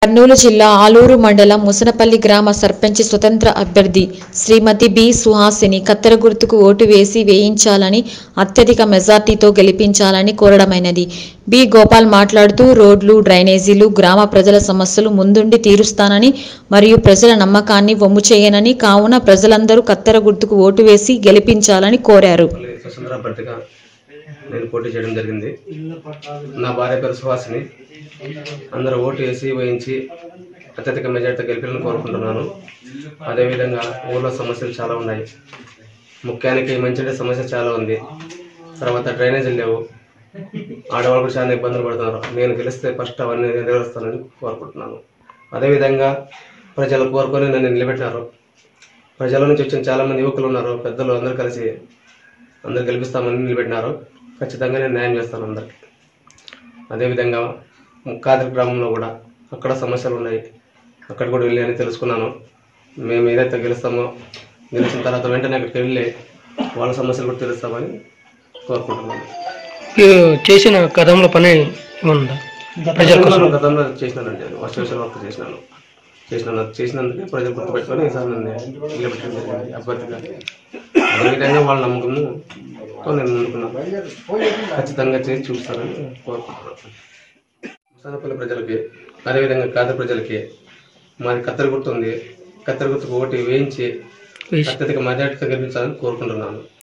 కర్నూలు జిల్లా ఆలూరు మండలం ముసనపల్లి గ్రామ సర్పంచ్ స్వతంత్ర అభ్యర్థి శ్రీమతి బి సుహాసిని కత్తెర గుర్తుకు ఓటు వేసి వేయించాలని అత్యధిక మెజార్టీతో గెలిపించాలని కోరడమైనది బి గోపాల్ మాట్లాడుతూ రోడ్లు డ్రైనేజీలు గ్రామ ప్రజల సమస్యలు ముందుండి తీరుస్తానని మరియు ప్రజల నమ్మకాన్ని వమ్ము చేయనని కావున ప్రజలందరూ కత్తెర గుర్తుకు ఓటు వేసి గెలిపించాలని కోరారు మళ్ళీ స్వతంత్ర అభ్యర్థిగా నేను పోటీ చేయడం జరిగింది నా భార్య పేరు సుహాసిని అందరూ ఓటు వేసి వేయించి అత్యధిక మెజార్టీతో గెలిపాలని కోరుకుంటున్నాను అదేవిధంగా ఊళ్ళో సమస్యలు చాలా ఉన్నాయి ముఖ్యానికి మంచినీటి సమస్య చాలా ఉంది తర్వాత డ్రైనేజీలు లేవు ఆడవాళ్ళు కూడా చాలా ఇబ్బందులు పడుతున్నారు నేను గెలిస్తే ఫస్ట్ అవన్నీ నెరవేరుస్తానని కోరుకుంటున్నాను అదేవిధంగా ప్రజలు కోరుకొని నన్ను నిలబెట్టినారు ప్రజల నుంచి వచ్చిన చాలా మంది యువకులు ఉన్నారు పెద్దలు అందరూ కలిసి అందరు గెలిపిస్తామని నిలబెట్టినారు ఖచ్చితంగా నేను న్యాయం చేస్తాను అందరికి అదేవిధంగా ముక్కాది గ్రామంలో కూడా అక్కడ సమస్యలు ఉన్నాయి అక్కడ కూడా వెళ్ళి అని తెలుసుకున్నాను మేము ఏదైతే గెలుస్తామో గెలిచిన తర్వాత వెంటనే అక్కడికి వెళ్ళి వాళ్ళ సమస్యలు కూడా తెలుస్తామని కోరుకుంటున్నాను మీరు చేసిన గతంలో పని ఏమన్నా ప్రజల కోసం గతంలో గతంలో చేసినానండి అది సోషల్ వర్క్ చేసినాను చేసినాను అది చేసినందుకే ప్రజలు గుర్తుపెట్టుకొని ఈసారి నన్ను నిలబెట్టడం జరిగింది అభ్యర్థిగా అదేవిధంగా వాళ్ళ నమ్మకంతో నేను ముందుకున్నాను ఖచ్చితంగా చేసి చూస్తానని కోరుకుంటున్నాను ముసానపల్లి ప్రజలకి అదేవిధంగా కాద ప్రజలకి మాది కత్తెర గుర్తు ఉంది కత్తెర గుర్తుకు ఓటు వేయించి వేసి అత్యధిక మెజార్టీతో గెలిపించాలని కోరుకుంటున్నాను